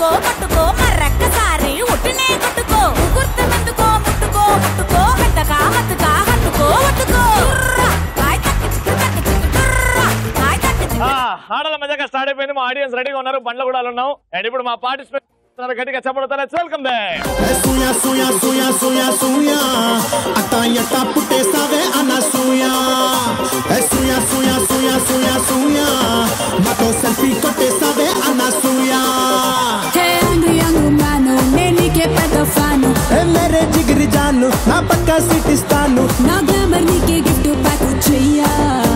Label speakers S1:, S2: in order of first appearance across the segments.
S1: కొట్టుకో కొట్టుకో మరొక్కసారి ఉట్టినే కొట్టుకో గుర్తుమెందుకో ముట్టుకో ముట్టుకో మెత్తగా మత్తుగా హత్తుకో ఒట్టుకో టుర్రా, కాయ్ తక్కి చిక్కు తక్కి చిక్కు టుర్రా, కాయ్ తక్కి చిక్కు
S2: ఆడల మధ్యగా స్టార్ట్ అయిపోయింది మా ఆడియన్స్ రెడీగా ఉన్నారు బండ్లు కూడా ఉన్నాం అండ్ ఇప్పుడు మా పార్టిసిపేట్ గట్టిగా చెప్పబడతారు వెల్కమ్ దే
S3: సూయా సూయా సూయా సూయా సూయా అత్త ఎత్త పుట్టేస్తావే అన్న సూయా ఏ సూయా సూయా సూయా సూయా సూయా మాతో సెల్ఫీ కొట్టేస్తావే అన్న సూయా
S4: హే యంగ్ యంగ్ మ్యాను నేను నీకే పెద్ద ఫ్యాను
S3: ఏ మేరే జిగిరి జాను నా పక్క సీట్ ఇస్తాను
S4: నా గ్లామర్ నీకే గిఫ్ట్ ప్యాక్ చెయ్యా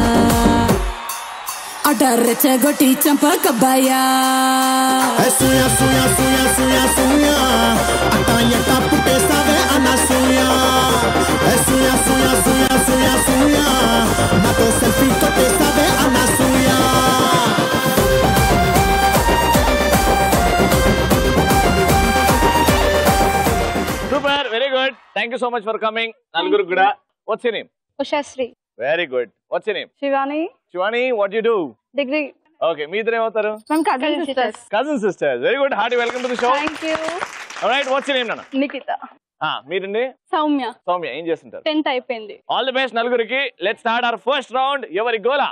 S4: అట రెచ్చగొట్టి చంపకబ్బాయా
S3: ఏ సూయా సూయా సూయా సూయా సూయా అత్త ఎత్త పుట్టేస్తావే అన్న సూయా ఏ సూయా సూయా సూయా సూయా సూయా మాతో సెల్ఫీ కొట్టేస్తావే అన్న సూయా
S2: super very good thank you so much for coming నలుగురు కూడా what's name
S5: Ushashri
S2: very good what's name
S5: Shivani
S2: Shivani what you do
S5: degree
S2: okay మీ ఇద్దరు ఏమవుతారు
S5: మేము cousin sisters
S2: cousin sisters very good hearty welcome to the show
S5: thank you
S2: right what's name నాన్న
S5: నిఖిత
S2: ఆ, మీరండి
S5: సౌమ్య
S2: సౌమ్య ఏం చేస్తుంటారు
S5: టెన్త్ అయిపోయింది
S2: ఆల్ ది బెస్ట్ నలుగురికి let start our first round ఎవరి గోలా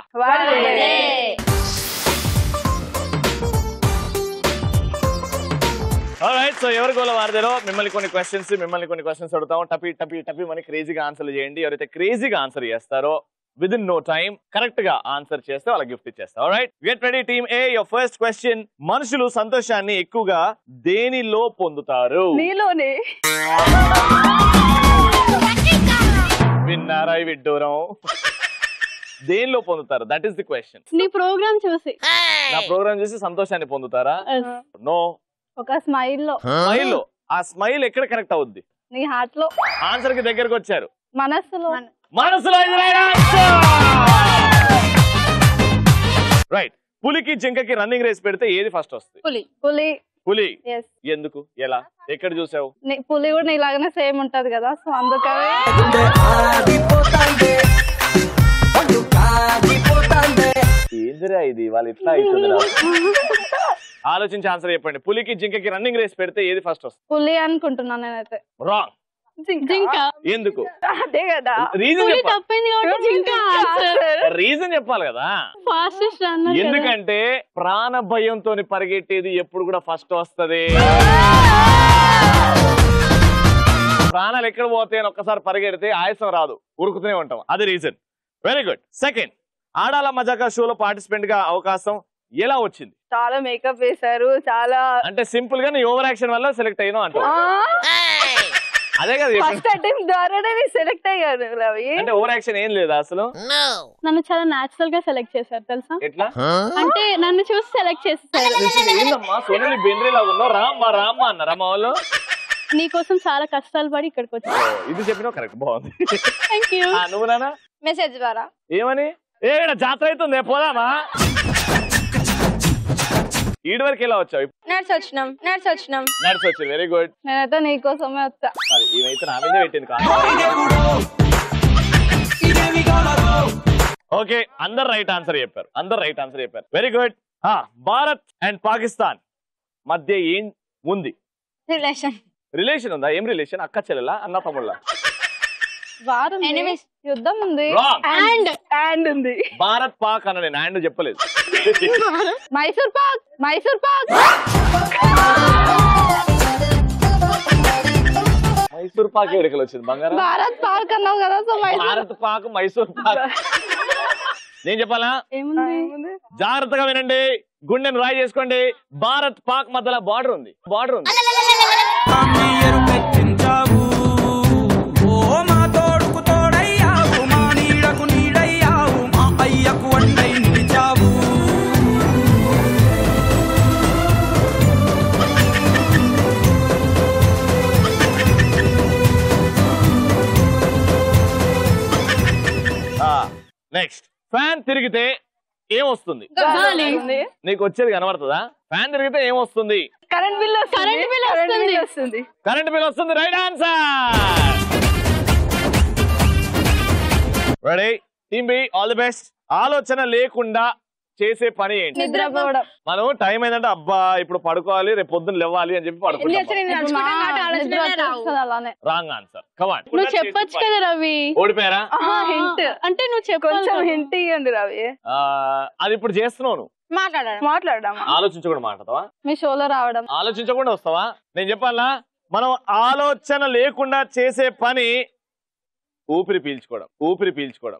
S2: రైట్ సో ఎవరి గోల వారదేరో మిమ్మల్ని కొన్ని క్వశ్చన్స్ మిమ్మల్ని కొన్ని క్వశ్చన్స్ అడుగుతాం టపి టపి టపి అని క్రేజీగా ఆన్సర్ చేయండి ఎవరైతే క్రేజీగా ఆన్సర్ చేస్తారో with in no time correct గా ఆన్సర్ చేస్తే వాళ్ళకి గిఫ్ట్ ఇచ్చేస్తాం right get ready team A your first question మనుషులు సంతోషాన్ని ఎక్కువగా దేనిలో పొందుతారు
S5: నీలోనే
S2: విన్నారా ఈ విడ్డూరం దేనిలో పొందుతారు దట్ ఈస్ ది క్వశ్చన్
S5: నీ ప్రోగ్రామ్ చూసి
S2: నా ప్రోగ్రామ్ చూసి సంతోషాన్ని పొందుతారా నో
S5: ఒక స్మైల్ లో
S2: స్మైల్ ఆ స్మైల్ ఎక్కడ కనెక్ట్ అవుద్ది
S5: నీ హార్ట్ లో
S2: ఆన్సర్ కి దగ్గరకు వచ్చారు
S5: మనస్సులో
S2: మనసులో రైట్ పులికి జింకకి రన్నింగ్ రేస్ పెడితే ఏది ఫస్ట్ వస్తుంది
S5: పులి పులి
S2: పులి
S5: ఎస్
S2: ఎందుకు ఎలా ఎక్కడ చూసావు
S5: పులి కూడా నీలాగానే సేమ్ ఉంటది కదా సో అందుకనే
S2: ఏందిరా ఇది వాళ్ళు ఇట్లా అవుతుంది ఆలోచించి ఆన్సర్ చెప్పండి పులికి జింకకి రన్నింగ్ రేస్ పెడితే ఏది ఫస్ట్ వస్తుంది
S5: పులి అనుకుంటున్నాను నేనైతే
S2: రాంగ్
S5: జింక
S2: ఎందుకు
S5: అదే కదా
S2: రీజన్
S5: పులి
S2: చెప్పాలి
S5: తప్పింది కాబట్టి జింక
S2: రీజన్ చెప్పాలి కదా
S5: ఫాస్టెస్ట్ రన్నర్
S2: ఎందుకంటే ప్రాణ భయంతో పరిగెట్టేది ఎప్పుడు కూడా ఫస్ట్ వస్తది ప్రాణాలు ఎక్కడ పోతాయి అని ఒక్కసారి పరిగెడితే ఆయాసం రాదు ఉరుకుతూనే ఉంటాం అది రీజన్ వెరీ గుడ్ సెకండ్ ఆడాల మజాకా షోలో పార్టిసిపెంట్ గా అవకాశం ఎలా వచ్చింది
S5: చాలా మేకప్ వేశారు చాలా
S2: అంటే సింపుల్ గా నీ ఓవర్ యాక్షన్ వల్ల సెలెక్ట్ అయినా అంటావు అదే కదా చెప్పింది.
S5: ఫస్ట్ అటెంప్ట్ ద్వారానే సెలెక్ట్ అయ్యాను రవి
S2: అంటే ఓవర్ యాక్షన్ ఏం లేదు అసలు
S5: నన్ను చాలా నాచురల్ గా సెలెక్ట్ చేశారు తెలుసా
S2: ఎట్లా
S5: అంటే నన్ను చూసి సెలెక్ట్ చేసేసారు
S2: తెలిసింది ఏందమ్మా సోనలి బెంద్రే లాగా ఉన్నావు రామ్మా రామ్మా అన్నారా మా వాళ్ళు
S5: నీకోసం చాలా కష్టాలు పడి ఇక్కడికి
S2: ఓ,
S5: వచ్చాను
S2: ఇది చెప్పినా కరెక్ట్ బాగుంది
S5: థ్యాంక్ యూ
S2: ఆ, నువ్వు నానా
S5: మెసేజ్ ద్వారా
S2: ఏమని ఏ ఈడ జాతర అవుతుంది పోదామా ఈడి వరకు ఎలా వచ్చావు
S5: నడిచి వచ్చినాం నడిచి వచ్చినాం
S2: నడిచి వచ్చి వెరీ గుడ్
S5: నేనైతే నీకోసమే వచ్చా
S2: మరి ఈమెయితే నా మీద పెట్టింది కాదు ఓకే అందరు రైట్ ఆన్సర్ చెప్పారు అందరు రైట్ ఆన్సర్ చెప్పారు very good Bharat and Pakistan మధ్య ఏం ఉంది
S5: రిలేషన్
S2: రిలేషన్ ఉందా ఏం రిలేషన్ అక్క చెల్లెలా అన్న తమ్ముళ్ళ
S5: వారం యుద్ధం ఉంది
S2: Wrong.
S5: అండ్ అండ్ ఉంది
S2: భారత్ పాక్ అన్న నేను ఆయన చెప్పలేదు
S5: మైసూర్ పాక్ మైసూర్ పాక్
S2: మైసూర్ పాక్ ఎక్కడికి వచ్చింది బంగారం
S5: భారత్ పాక్ అన్నావు కదా సో మైసూర్
S2: భారత్ పాక్ మైసూర్ పాక్ నేను చెప్పాలా
S5: ఏముంది
S2: జాగ్రత్తగా వినండి గుండెను రాయి చేసుకోండి భారత్ పాక్ మధ్యలో బార్డర్ ఉంది బార్డర్ ఉంది
S6: ఎరుపెక్కించావు ఓ మా తోడుకు తోడయ్యావు మా నీడకు నీడయ్యావు మా అయ్యకు వండై నిలిచావు
S2: నెక్స్ట్ ఫ్యాన్ తిరిగితే ఏమొస్తుంది
S5: గాలి.
S2: నీకు వచ్చేది కనబడుతుందా ఫ్యాన్ తిరిగితే ఏమొస్తుంది
S5: కరెంట్ బిల్ కరెంట్ బిల్ వస్తుంది వస్తుంది
S2: కరెంట్ బిల్ వస్తుంది right answer ready team B all the best ఆలోచన లేకుండా చేసే పని ఏంటి
S5: నిద్రపోవడం
S2: మనం టైం ఏంటంటే అబ్బా ఇప్పుడు పడుకోవాలి రేపు పొద్దున్న లేవాలి అని చెప్పి పడుకుంటాం
S5: ఇప్పుడు మా నిద్ర వచ్చేస్తది అలానే
S2: రాంగ్ ఆన్సర్ కమాన్
S7: నువ్వు చెప్పొచ్చు కదా రవి
S2: ఓడిపోయారా
S5: హింట్
S7: అంటే నువ్వు చెప్పు
S5: కొంచెం హింట్ ఇవ్వండి రవి
S2: ఆ, అది ఇప్పుడు చేస్తున్నావు నువ్వు
S5: మాట్లాడడం మాట్లాడదామా
S2: ఆలోచించకుండా మాట్లాడతావా
S5: మీ షోలో రావడం
S2: ఆలోచించకుండా వస్తావా నేను చెప్పాలా మనం ఆలోచన లేకుండా చేసే పని ఊపిరి పీల్చుకోవడం ఊపిరి పీల్చుకోవడం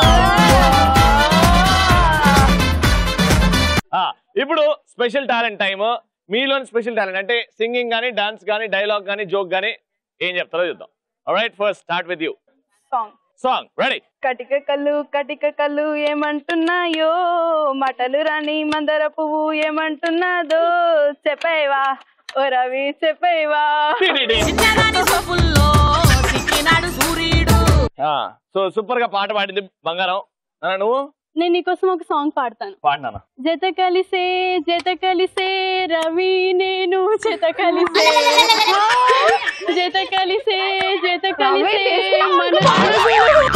S2: ఆ, ఇప్పుడు స్పెషల్ టాలెంట్ టైమ్ మీలోని స్పెషల్ టాలెంట్ అంటే సింగింగ్ గానీ డాన్స్ గానీ డైలాగ్ గానీ జోక్ గానీ ఏం చెప్తారో చూద్దాం right first start with you
S5: song
S2: song ready
S5: కటిక కళ్ళు కటిక కళ్ళు ఏమంటున్నాయో మటలు రాని మందర పువ్వు ఏమంటున్నదో చెప్పేవా ఓ రవి చెప్పేవా
S1: చిన్నదాని సొపుల్లో చిక్కినాడు సూర్యుడు
S2: సో సూపర్ గా పాట పాడింది బంగారం నాన్న, నువ్వు
S7: నేను నీకోసం ఒక సాంగ్ పాడతాను
S2: పాడినాను
S7: జత కలిసే జత కలిసే రవి నేను జత కలిసే జత కలిసే జత కలిసే మన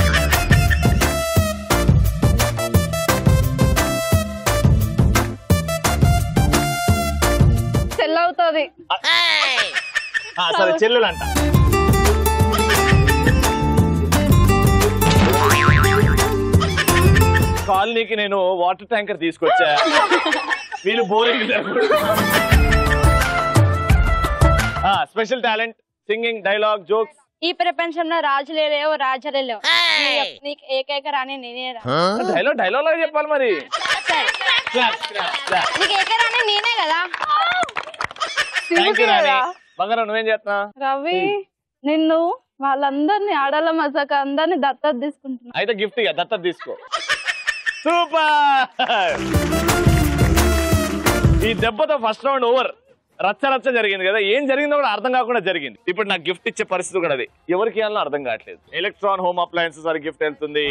S5: చెల్లవుతుంది
S2: సరే చెల్లెలు అంట కాలనీకి నేను వాటర్ ట్యాంకర్ తీసుకొచ్చా వీళ్ళు boring special talent singing dialogue jokes
S5: ఈ ప్రపంచంలో రాజులే లేవు రాజలే లేవు నీకు ఏకైక రాని నేనే రా
S2: డైలాగ్ డైలాగ్ లాగా చెప్పాలి మరి Clap, clap, clap.
S5: నీకు ఏక రాని నేనే కదా
S2: Thank you, రాణి బంగారం నువ్వేం చేస్తున్నా
S5: రవి నిన్ను వాళ్ళందరినీ ఆడాల మజాక అందరినీ దత్తత తీసుకుంటున్నా
S2: అయితే గిఫ్ట్ ఇక దత్తత తీసుకో సూపర్ ఈ దెబ్బతో ఫస్ట్ రౌండ్ ఓవర్ రచ్చ రచ్చ జరిగింది కదా ఏం జరిగిందో కూడా అర్థం కాకుండా జరిగింది ఇప్పుడు నాకు గిఫ్ట్ ఇచ్చే పరిస్థితి కూడా అది ఎవరికి ఇవ్వాలో అర్థం కావట్లేదు ఎలక్ట్రాన్ హోమ్ అప్లయన్సెస్ వారి గిఫ్ట్ వెళ్తుంది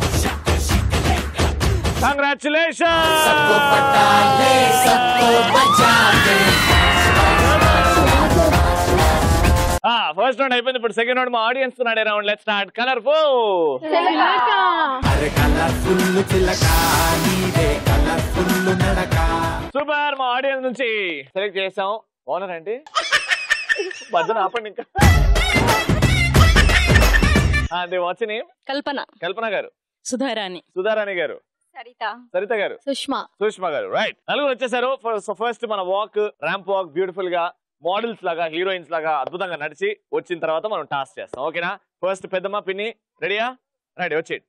S2: కంగ్రాచులేషన్ ఫస్ట్ రౌండ్ అయిపోయింది ఇప్పుడు సెకండ్ రౌండ్ మా ఆడియన్స్ నాడే round let start colourful super మా ఆడియన్స్ నుంచి సెలెక్ట్ చేసాం ఓనర్ ఏంటి భద్రన ఆపండి ఇంకా అదే వాచ్ నేమ్
S7: కల్పన
S2: కల్పన గారు
S7: సుధారాణి
S2: సుధారాణి గారు
S5: సరిత
S2: సరిత గారు
S7: సుష్మా
S2: సుష్మా గారు రైట్ నలుగురు వచ్చేసారు ఫస్ట్ మన వాక్ ర్యాంప్ వాక్ బ్యూటిఫుల్ గా మోడల్స్ లాగా హీరోయిన్స్ లాగా అద్భుతంగా నడిచి వచ్చిన తర్వాత మనం టాస్క్ చేస్తాం ఓకేనా ఫస్ట్ పెద్దమ్మ పిన్ని రెడీయా రెడీ వచ్చేయండి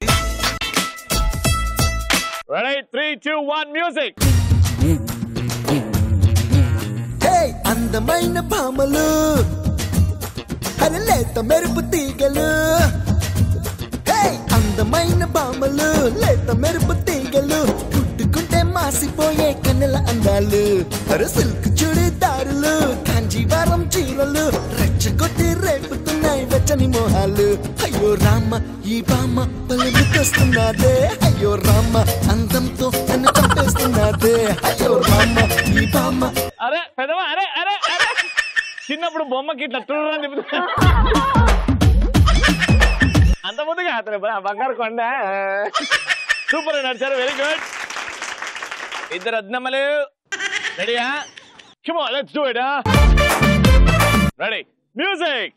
S2: ready three two one music
S3: hey అందమైన భామలు అరే లేత మెరుపు తీగలు హే అందమైన భామలు లేత మెరుపు తీగలు పుట్టుకుంటే మాసిపోయే కన్నెల అందాలు అరే సిల్క్ చుడిదారులు కాంజీవరం చీరలు రెచ్చగొట్టి రేపుతున్నాయి వెచ్చని మోహాలు అయ్యో రామ ఈ బామ్మ పల్లెముకొస్తున్నదే అయ్యో రామ అందంతో నన్ను చంపేస్తున్నదే అయ్యో రామ ఈ బామ్మ
S2: అరే పెద్దమ్మ అరే అరే అరే చిన్నప్పుడు బొమ్మకి ఇట్లా తుర్రని తిప్పుతా అంత ముందుగా అతను బ- బంగారు కొండ సూపర్ నడిచారు వెరీ గుడ్ ఇద్దరు అద్దమ్మలు రెడీయా come on let's do it ready music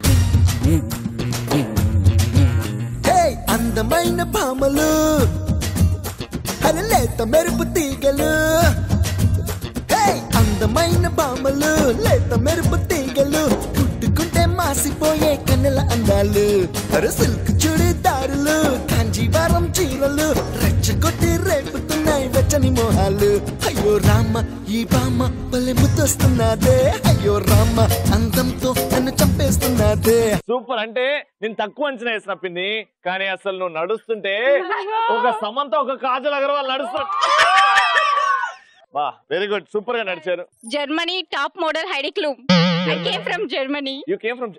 S3: hey అందమైన భామలు అరే లేత మెరుపు తీగలు హే అందమైన భామలు లేత మెరుపు తీగలు పుట్టుకుంటే మాసిపోయే కన్నెల అందాలు అరే సిల్క్ చుడిదారులు కాంజీవరం చీరలు రెచ్చగొట్టి రేపుతున్నాయి వెచ్చని మోహాలు అయ్యో రామ ఈ బామ్మ పల్లె ముద్దొస్తున్నదే అయ్యో రామ అందంతో నన్ను చంపేస్తున్నదే
S2: సూపర్ అంటే నేను తక్కువ అంచనా వేసిన పిన్ని కానీ అసలు నువ్వు నడుస్తుంటే ఒక సమంత ఒక కాజల్ అగర్వాల్ నడుస్తు వా వెరీ గుడ్ సూపర్ గా నడిచారు
S5: Germany top model Heidi Klum I came from Germany
S2: you came from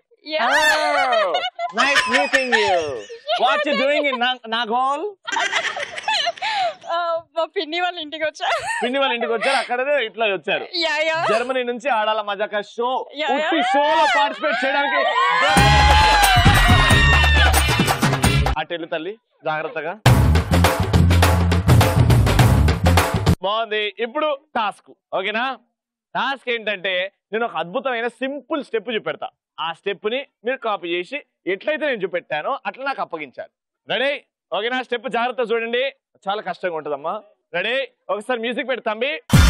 S2: nice meeting you what you doing in Nagole
S5: మా పిన్ని వాళ్ళ ఇంటికి వచ్చా
S2: పిన్ని వాళ్ళ ఇంటికి వచ్చారు అక్కడే ఇట్లా వచ్చారు
S5: యా యా
S2: జర్మనీ నుంచి ఆడాల మజాక షో
S5: Yeah,
S2: ఉట్టి
S5: yeah.
S2: షోలో పార్టిసిపేట్ చేయడానికి అటు వెళ్ళు తల్లి జాగ్రత్తగా బాగుంది ఇప్పుడు టాస్క్ ఓకేనా టాస్క్ ఏంటంటే నేను ఒక అద్భుతమైన సింపుల్ స్టెప్ చూపెడతా ఆ స్టెప్ ని మీరు కాపీ చేసి ఎట్లయితే నేను చూపెట్టానో అట్లా నాకు అప్పగించాలి రెడీ ఓకేనా స్టెప్ జాగ్రత్త చూడండి చాలా కష్టంగా ఉంటుందమ్మా రెడీ ఒకసారి మ్యూజిక్ పెడతాంబి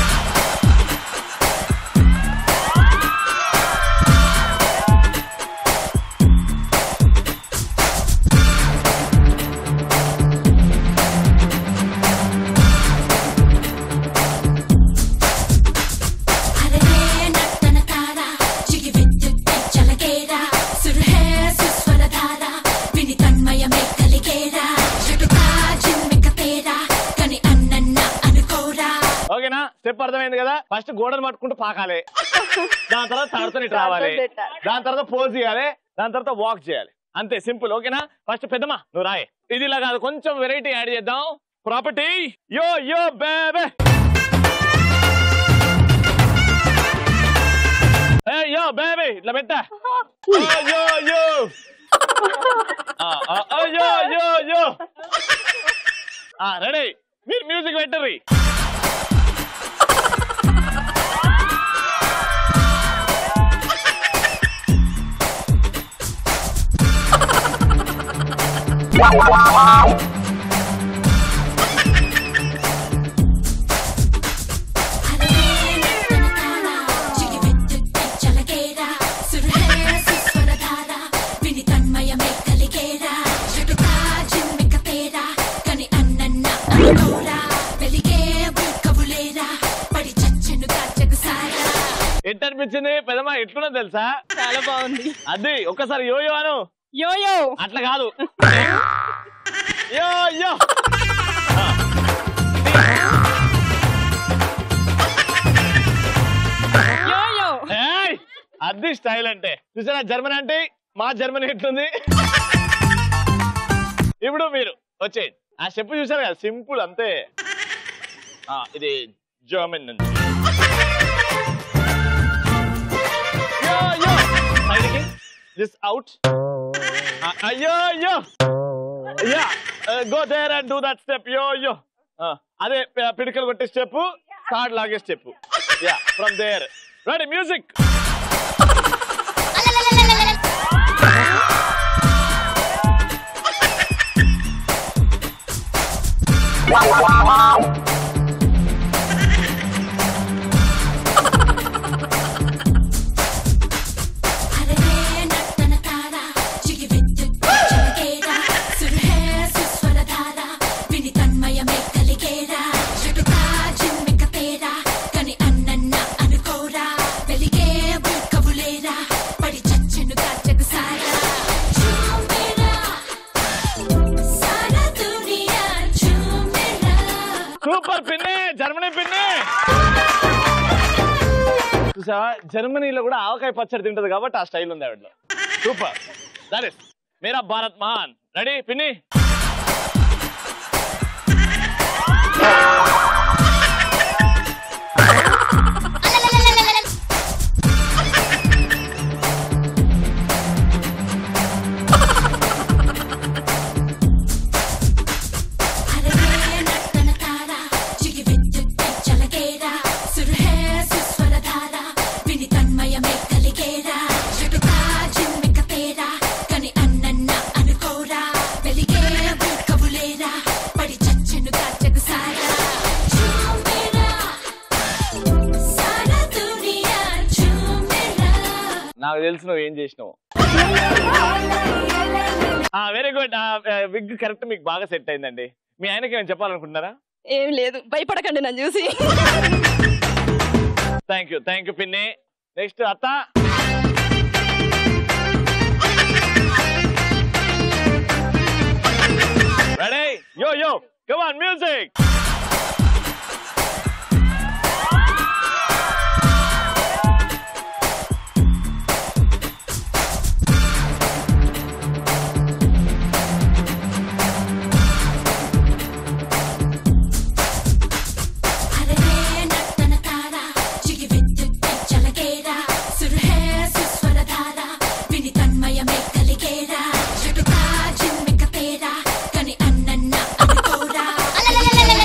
S1: అరే నట్టన తార చిగి విద్యుత్ చలకేరా సురహే సుస్వరధార విని తన్మయమే కలిగేరా షటుకా జిమ్మిక తేరా కని అన్నన్న అనుకోరా
S2: ఓకేనా స్టెప్ అర్థమైంది కదా ఫస్ట్ గోడను పట్టుకుంటూ పాకాలి దాని తర్వాత తాడుతో ఇటు రావాలి దాని తర్వాత పోజ్ చేయాలి దాని తర్వాత వాక్ చేయాలి అంతే సింపుల్ ఓకేనా ఫస్ట్ పెద్దమ్మా నువ్వు రాయే ఇది ఇలా కాదు కొంచెం వెరైటీ యాడ్ చేద్దాం ప్రాపర్టీ యో యో బేబే ఏ యో బేబీ ఇట్లా పెట్టా యో యో యో ఆ, ఆ, ఆ, యో యో యో రెడీ మీరు మ్యూజిక్ పెట్టరు
S1: అరే నట్టన తార చిగి విద్యుత్ చలకేరా సురహే సుస్వరధార విని తన్మయమే కలిగేరా షటుకా జిమ్మిక తేరా కని అన్నన్న అనుకోరా వెలిగే ఉల్కవులేరా పడి చచ్చెను కాచకుసారా
S2: ఎట్ అనిపించింది పెదమా ఎట్లున్నా తెలుసా
S7: చాలా బాగుంది
S2: అది ఒక్కసారి యో యో అను
S7: యోయో
S2: అట్లా కాదు యో యో
S7: యోయో
S2: ఏయ్! అది స్టైల్ అంటే చూసారా జర్మనీ అంటే మా జర్మనీ ఎట్లుంది ఇప్పుడు మీరు వచ్చేయండి ఆ చెప్పు చూసారు కదా సింపుల్ అంతే ఆ, ఇది జర్మన్ నుంచి యో యో సైడ్కి దిస్ అవుట్ అయ్యో అయ్యో yeah go there and do that step yo yo అదే ప- పిడికలు కొట్టే స్టెప్ కార్డ్ లాగే step yeah from there ready music
S1: అరే నట్టన తార చిగి విద్యుత్ చలకేరా సురహే సుస్వరధార విని తన్మయమే కలిగేరా షటుకా జిమ్మిక తేరా కని అన్నన్న అనుకోరా వెలిగే ఉల్కవులేరా పడి చచ్చెను కాచకుసారా చూమెరా సారా దునియా చూమెరా
S2: సూపర్ పిన్ని జర్మనీ పిన్ని చూసావా జర్మనీలో కూడా ఆవకాయ పచ్చడి తింటది కాబట్టి ఆ స్టైల్ ఉంది ఆవిడలో సూపర్ దట్ ఇస్ మేరా భారత్ మహాన్ రెడీ పిన్ని
S1: అరే నట్టన తార చిగి విద్యుత్ చలకేరా సురహే సుస్వరధార విని తన్మయమే కలిగేరా షటుకా జిమ్మిక తేరా కని అన్నన్న అనుకోరా వెలిగే ఉల్కవులేరా పడి చచ్చెను కాచకుసారా చూమెరా సారా దునియా చూమెరా
S2: నాకు తెలుసు నువ్వు ఏం చేసినావు వెరీ గుడ్ విగ్ కరెక్ట్ మీకు బాగా సెట్ అయిందండి మీ ఆయనకి ఏమైనా చెప్పాలనుకుంటున్నారా
S7: ఏం లేదు భయపడకండి నన్ను చూసి
S2: థ్యాంక్ యూ థ్యాంక్ యూ పిన్ని నెక్స్ట్ అత్త ready yo yo come on music
S1: అరే నట్టన తార చిగి విద్యుత్ చలకేరా సురహే సుస్వరధార విని తన్మయమే కలిగేరా షటుకా జిమ్మిక తేరా కని అన్నన్న అనుకోరా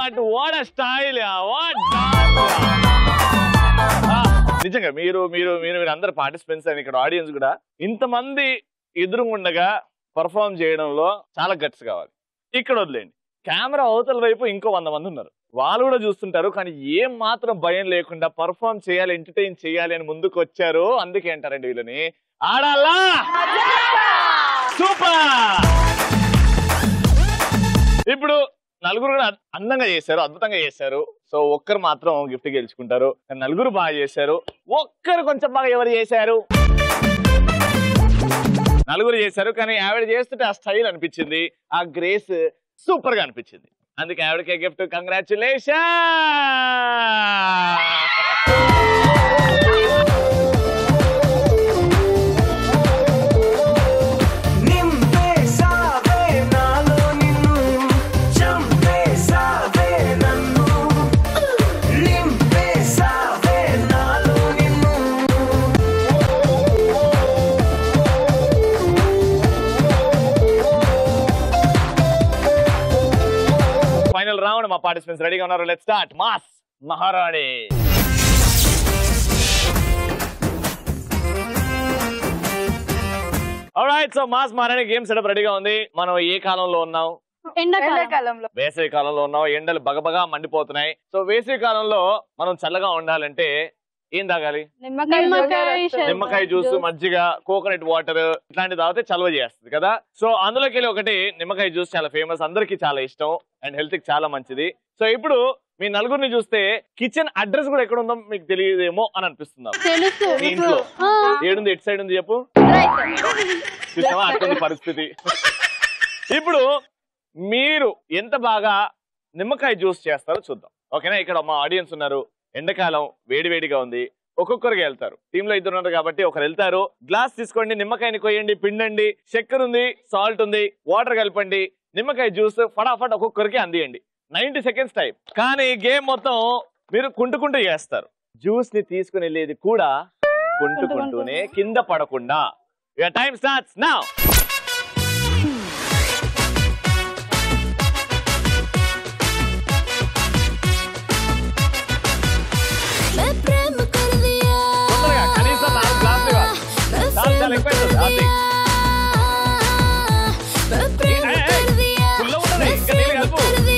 S2: బట్ వాట్ స్టైల్ వాట్ నిజంగా మీరు మీరు మీరు మీరు అందరు పార్టిసిపెంట్స్ అని ఇక్కడ ఆడియన్స్ కూడా ఇంతమంది ఎదురుగుండగా పర్ఫామ్ చేయడంలో చాలా గట్స్ కావాలి ఇక్కడ వదిలేండి కెమెరా అవతల వైపు ఇంకో వంద మంది ఉన్నారు వాళ్ళు కూడా చూస్తుంటారు కానీ ఏం మాత్రం భయం లేకుండా పర్ఫామ్ చేయాలి ఎంటర్టైన్ చేయాలి అని ముందుకు వచ్చారు అందుకే అంటారండి వీళ్ళని ఆడాలా సూపర్ ఇప్పుడు నలుగురు కూడా అందంగా చేశారు అద్భుతంగా చేశారు సో ఒక్కరు మాత్రం గిఫ్ట్ గెలుచుకుంటారు కానీ నలుగురు బాగా చేశారు ఒక్కరు కొంచెం బాగా ఎవరు చేశారు నలుగురు చేశారు కానీ ఆవిడ చేస్తుంటే ఆ స్టైల్ అనిపించింది ఆ గ్రేస్ సూపర్ గా అనిపించింది అందుకే ఆవిడకే గిఫ్ట్ కంగ్రాచులేషన్
S8: నింపేసావే నాలో నిన్ను చంపేసావే నన్ను నింపేసావే నాలో నిన్ను
S2: ఫైనల్ రౌండ్ మా పార్టిసిపెంట్స్ రెడీగా ఉన్నారు లెట్ స్టార్ట్ మాస్ మహారాణి రైట్ సో మాస్ మహారాణి గేమ్ సెటప్ రెడీగా ఉంది మనం ఏ కాలంలో ఉన్నాం
S5: ఎండాకాలంలో
S2: వేసవి కాలంలో ఉన్నాం ఎండలు బగబగా మండిపోతున్నాయి సో వేసవి కాలంలో మనం చల్లగా ఉండాలంటే ఏం తాగాలి
S5: నిమ్మకాయ
S2: నిమ్మకాయ జ్యూస్ మజ్జిగ కోకోనట్ వాటర్ ఇట్లాంటి తాగితే చలవ చేస్తుంది కదా సో అందులోకి వెళ్ళి ఒకటి నిమ్మకాయ జ్యూస్ చాలా ఫేమస్ అందరికి చాలా ఇష్టం అండ్ హెల్త్ కి చాలా మంచిది సో ఇప్పుడు మీ నలుగురిని చూస్తే కిచెన్ అడ్రస్ కూడా ఎక్కడ ఉందో మీకు తెలియదేమో అని అనిపిస్తున్నారు
S5: తెలుసు
S2: మీ ఇంట్లో ఏడుంది ఎటు సైడ్ ఉంది చెప్పు చూసావా అట్టుంది పరిస్థితి ఇప్పుడు మీరు ఎంత బాగా నిమ్మకాయ జ్యూస్ చేస్తారో చూద్దాం ఓకేనా ఇక్కడ మా ఆడియన్స్ ఉన్నారు ఎండాకాలం వేడివేడిగా ఉంది ఒక్కొక్కరికి వెళ్తారు టీమ్ లో ఇద్దరు ఉన్నారు కాబట్టి ఒకరు వెళ్తారు గ్లాస్ తీసుకోండి నిమ్మకాయని కొయ్యండి పిండండి చక్కెర ఉంది సాల్ట్ ఉంది వాటర్ కలపండి నిమ్మకాయ జ్యూస్ ఫటాఫట్ ఒక్కొక్కరికి అందియండి నైన్టీ సెకండ్స్ టైం కానీ గేమ్ మొత్తం మీరు కుంటుకుంటూ చేస్తారు జ్యూస్ ని తీసుకుని వెళ్ళేది కూడా కుంటుకుంటూనే కింద పడకుండా టైం స్టార్ట్స్ నా తొందరగా కనీసం నాలుగు గ్లాసులు ఇవ్వాలి చాలు చాలు ఎక్కువ అవుతుంది. అది ఏయ్, ఏయ్, ఏయ్, ఫుల్గా ఉన్నది. ఇంకా నీళ్ళు కలుపు.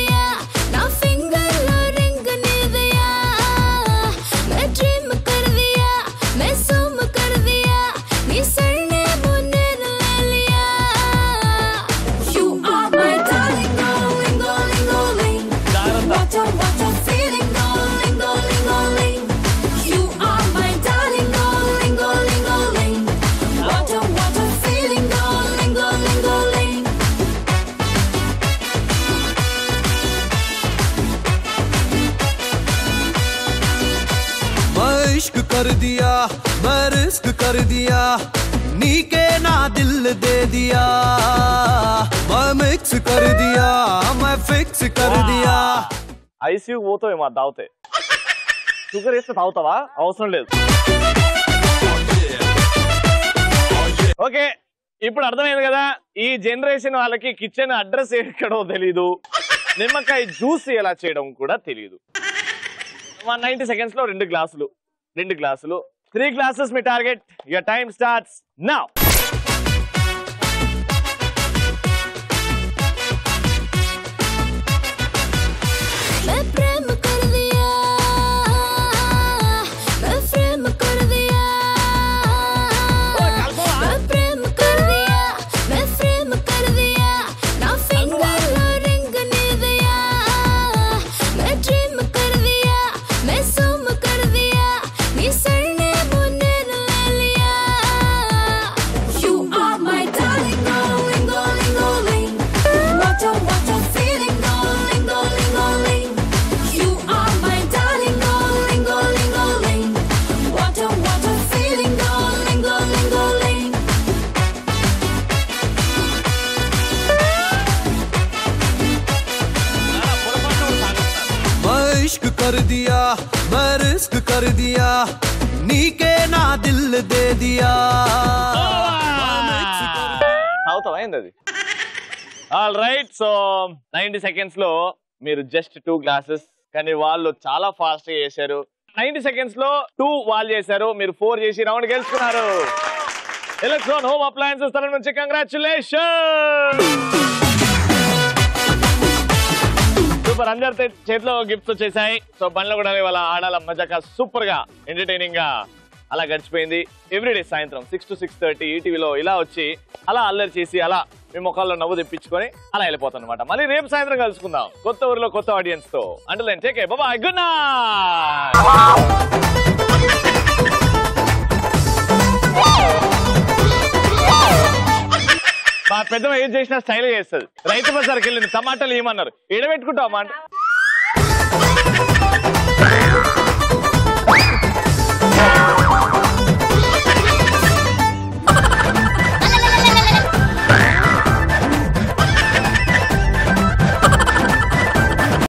S2: జాగ్రత్త
S1: What a feeling, going, going, going. You are my darling, going, going, going. What a, what a feeling, going, going, going.
S8: मैं इश्क कर दिया मैं रिस्क कर दिया नीके ना दिल दे दिया मैं मिक्स कर दिया मैं फिक्स कर दिया
S2: ఐసీయూ పోతావు ఏమో అది తాగితే షుగర్ వేస్తే తాగుతావా అవసరం లేదు ఓకే ఇప్పుడు అర్థమైంది కదా ఈ జనరేషన్ వాళ్ళకి కిచెన్ అడ్రస్ ఎక్కడో తెలీదు నిమ్మకాయ జ్యూస్ ఎలా చేయడం కూడా తెలియదు వన్ నైన్టీ సెకండ్స్ లో రెండు గ్లాసులు రెండు గ్లాసులు త్రీ గ్లాసెస్ మీ target your time starts now
S1: मैं प्रेम कर दिया मैं प्रेम कर दिया मैं प्रेम कर दिया मैं प्रेम कर दिया ना फिंगर लो रिंग ने दिया मैं ड्रीम कर दिया मैं सुम कर दिया नी सरने मुन्ने ले लिया You are my darling, going, going, going. What a, what a feeling, going, going, going. You are my darling, going, going, going. What a, what a feeling, going, going, going.
S8: मैं इश्क कर दिया मैं रिस्क कर दिया नीके ना दिल दे दिया
S2: అవుతావా ఏంది అది all right so ninety seconds లో మీరు జస్ట్ టూ గ్లాసెస్ కానీ వాళ్ళు చాలా ఫాస్ట్ గా చేశారు నైన్టీ సెకండ్స్ లో టూ వాళ్ళు చేశారు మీరు ఫోర్ చేసి రౌండ్ గెలుచుకున్నారు ఎలక్ట్రాన్ హోమ్ అప్లయన్సెస్ తరఫు నుంచి కంగ్రాచులేషన్ సూపర్ అందరి తే- చేతిలో గిఫ్ట్స్ వచ్చేసాయి సో బండ్లో కూడా ఇవాళ ఆడాల మజాక సూపర్ గా ఎంటర్టైనింగ్ గా అలా గడిచిపోయింది ఎవ్రీడే సాయంత్రం సిక్స్ టు సిక్స్ థర్టీ ఈటీవీలో ఇలా వచ్చి అలా అల్లరి చేసి అలా మీ ముఖాల్లో నవ్వు తెప్పించుకొని అలా వెళ్ళిపోతాం అనమాట మళ్ళీ రేపు సాయంత్రం కలుసుకుందాం కొత్త ఊరిలో కొత్త ఆడియన్స్ తో అంటే నేను టేకే బాబా గుడ్ నైట్ మా పెద్ద ఏం చేసినా స్టైల్ చేస్తుంది రైతు బజార్కి వెళ్ళింది టమాటాలు ఏమన్నారు ఎడబెట్టుకుంటాం మాట